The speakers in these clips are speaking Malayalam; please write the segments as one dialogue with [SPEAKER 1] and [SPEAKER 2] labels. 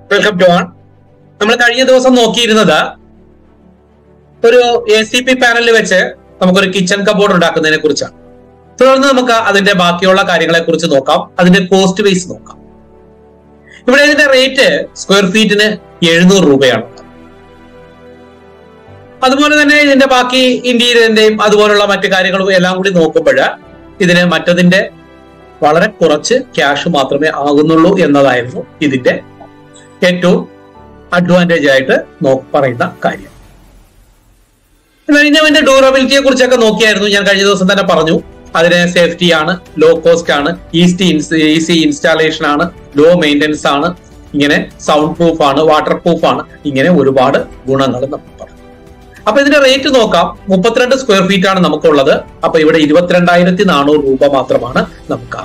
[SPEAKER 1] വെൽക്കം ടു ആൺ നമ്മൾ കഴിഞ്ഞ ദിവസം നോക്കിയിരുന്നത് ഒരു എ സി പി പാനലിൽ വെച്ച് നമുക്കൊരു കിച്ചൺ കബോർഡ് ഉണ്ടാക്കുന്നതിനെ കുറിച്ചാണ് തുടർന്ന് നമുക്ക് അതിന്റെ ബാക്കിയുള്ള കാര്യങ്ങളെ കുറിച്ച് നോക്കാം അതിന്റെ കോസ്റ്റ് ബേസ് നോക്കാം ഇവിടെ ഇതിന്റെ റേറ്റ് സ്ക്വയർ ഫീറ്റിന് എഴുന്നൂറ് രൂപയാണ് അതുപോലെ തന്നെ ഇതിന്റെ ബാക്കി ഇന്റീരിയറിന്റെയും അതുപോലുള്ള മറ്റു കാര്യങ്ങളും എല്ലാം കൂടി നോക്കുമ്പോൾ ഇതിന് മറ്റതിന്റെ വളരെ കുറച്ച് ക്യാഷ് മാത്രമേ ആകുന്നുള്ളൂ എന്നതായിരുന്നു ഇതിന്റെ ഏറ്റവും അഡ്വാൻറ്റേജ് ആയിട്ട് നോ പറയുന്ന കാര്യം കഴിഞ്ഞവന്റെ ഡ്യൂറബിലിറ്റിയെ കുറിച്ചൊക്കെ നോക്കിയായിരുന്നു ഞാൻ കഴിഞ്ഞ ദിവസം തന്നെ പറഞ്ഞു അതിന് സേഫ്റ്റി ആണ് ലോ കോസ്റ്റ് ആണ് ഈസി ഈസി ഇൻസ്റ്റാളേഷൻ ആണ് ലോ മെയിൻ്റെനൻസ് ആണ് ഇങ്ങനെ സൗണ്ട് പ്രൂഫ് ആണ് വാട്ടർ പ്രൂഫ് ആണ് ഇങ്ങനെ ഒരുപാട് ഗുണങ്ങൾ നമുക്ക് പറഞ്ഞു അപ്പൊ ഇതിന്റെ റേറ്റ് നോക്കാം മുപ്പത്തിരണ്ട് സ്ക്വയർ ഫീറ്റ് ആണ് നമുക്കുള്ളത് അപ്പൊ ഇവിടെ ഇരുപത്തിരണ്ടായിരത്തി നാനൂറ് രൂപ മാത്രമാണ് നമുക്ക്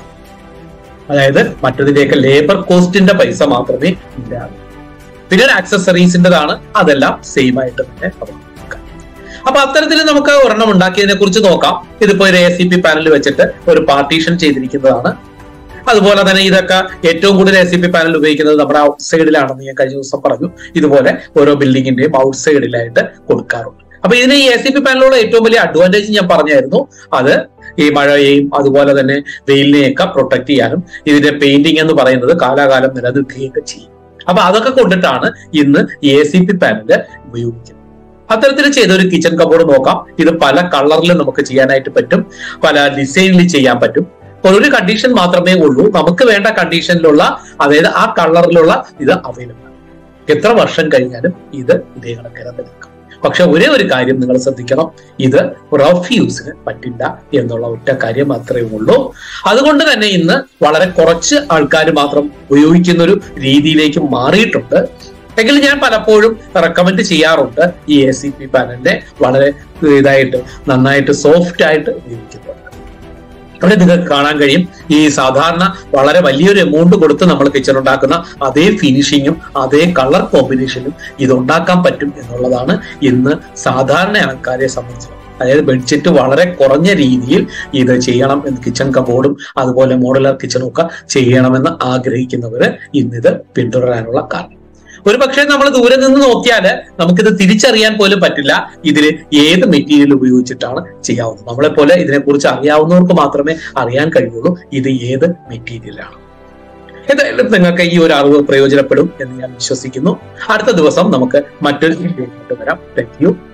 [SPEAKER 1] അതായത് മറ്റതിന്റെയൊക്കെ ലേബർ കോസ്റ്റിന്റെ പൈസ മാത്രമേ ഇല്ലാതെ പിന്നെ ആക്സസറീസിൻ്റെതാണ് അതെല്ലാം സെയിം ആയിട്ട് തന്നെ നമുക്ക് നോക്കാം. അപ്പൊ അത്തരത്തിൽ നമുക്ക് ഒരെണ്ണം ഉണ്ടാക്കിയതിനെ കുറിച്ച് നോക്കാം ഇതിപ്പോ ഒരു എ സി പി പാനൽ വെച്ചിട്ട് ഒരു പാർട്ടീഷൻ ചെയ്തിരിക്കുന്നതാണ് അതുപോലെ തന്നെ ഇതൊക്കെ ഏറ്റവും കൂടുതൽ എ സി പി പാനൽ ഉപയോഗിക്കുന്നത് നമ്മുടെ ഔട്ട് സൈഡിലാണെന്ന് ഞാൻ കഴിഞ്ഞ ദിവസം പറഞ്ഞു ഇതുപോലെ ഓരോ ബിൽഡിങ്ങിന്റെയും ഔട്ട് സൈഡിലായിട്ട് കൊടുക്കാറുണ്ട് അപ്പൊ ഇതിന് ഈ എ സി പി പാനലുള്ള ഏറ്റവും വലിയ അഡ്വാൻറ്റേജ് ഞാൻ പറഞ്ഞായിരുന്നു അത് ഈ മഴയെയും അതുപോലെ തന്നെ വെയിലിനെയൊക്കെ പ്രൊട്ടക്ട് ചെയ്യാനും ഇതിന്റെ പെയിന്റിംഗ് എന്ന് പറയുന്നത് കാലാകാലം നിലനിൽക്കുകയൊക്കെ ചെയ്യും അപ്പൊ അതൊക്കെ കൊണ്ടിട്ടാണ് ഇന്ന് എ സി പി പാനല് ഉപയോഗിക്കുന്നത് അത്തരത്തിൽ ചെയ്ത ഒരു കിച്ചൺ കബോർഡ് നോക്കാം ഇത് പല കളറിൽ നമുക്ക് ചെയ്യാനായിട്ട് പറ്റും പല ഡിസൈനിൽ ചെയ്യാൻ പറ്റും അപ്പോൾ ഒരു കണ്ടീഷൻ മാത്രമേ ഉള്ളൂ നമുക്ക് വേണ്ട കണ്ടീഷനിലുള്ള അതായത് ആ കളറിലുള്ള ഇത് അവൈലബിൾ ആണ് എത്ര വർഷം കഴിഞ്ഞാലും ഇത് ഇതേ കണക്കിന് നിൽക്കും പക്ഷെ ഒരേ ഒരു കാര്യം നിങ്ങൾ ശ്രദ്ധിക്കണം ഇത് റഫ് യൂസിന് പറ്റില്ല എന്നുള്ള ഒറ്റ കാര്യം മാത്രമേ ഉള്ളൂ അതുകൊണ്ട് തന്നെ ഇന്ന് വളരെ കുറച്ച് ആൾക്കാർ മാത്രം ഉപയോഗിക്കുന്ന ഒരു രീതിയിലേക്ക് മാറിയിട്ടുണ്ട് എങ്കിലും ഞാൻ പലപ്പോഴും റെക്കമെൻഡ് ചെയ്യാറുണ്ട് ഈ എ സി പി പാനലിനെ വളരെ ഇതായിട്ട് നന്നായിട്ട് സോഫ്റ്റ് ആയിട്ട് ഉപയോഗിക്കുന്നുണ്ട് അവിടെ നിങ്ങൾക്ക് കാണാൻ കഴിയും ഈ സാധാരണ വളരെ വലിയൊരു എമൗണ്ട് കൊടുത്ത് നമ്മൾ കിച്ചൺ ഉണ്ടാക്കുന്ന അതേ ഫിനിഷിങ്ങും അതേ കളർ കോമ്പിനേഷനും ഇത് ഉണ്ടാക്കാൻ പറ്റും എന്നുള്ളതാണ് ഇന്ന് സാധാരണ ആൾക്കാരെ സംബന്ധിച്ച് അതായത് ബഡ്ജറ്റ് വളരെ കുറഞ്ഞ രീതിയിൽ ഇത് ചെയ്യണം എന്ന് കിച്ചൺ കബോർഡും അതുപോലെ മോഡുലർ കിച്ചണും ഒക്കെ ചെയ്യണമെന്ന് ആഗ്രഹിക്കുന്നവര് ഇന്നിത് പിന്തുടരാനുള്ള കാരണം ഒരു പക്ഷേ നമ്മൾ ദൂരെ നിന്ന് നോക്കിയാൽ നമുക്കിത് തിരിച്ചറിയാൻ പോലും പറ്റില്ല ഇതിൽ ഏത് മെറ്റീരിയൽ ഉപയോഗിച്ചിട്ടാണ് ചെയ്യാവുന്നത് നമ്മളെ പോലെ ഇതിനെക്കുറിച്ച് അറിയാവുന്നവർക്ക് മാത്രമേ അറിയാൻ കഴിയുള്ളൂ ഇത് ഏത് മെറ്റീരിയലാണ് എന്തായാലും നിങ്ങൾക്ക് ഈ ഒരു അറിവ് പ്രയോജനപ്പെടും എന്ന് ഞാൻ വിശ്വസിക്കുന്നു അടുത്ത ദിവസം നമുക്ക് മറ്റൊരു വീഡിയോ വരാം താങ്ക് യു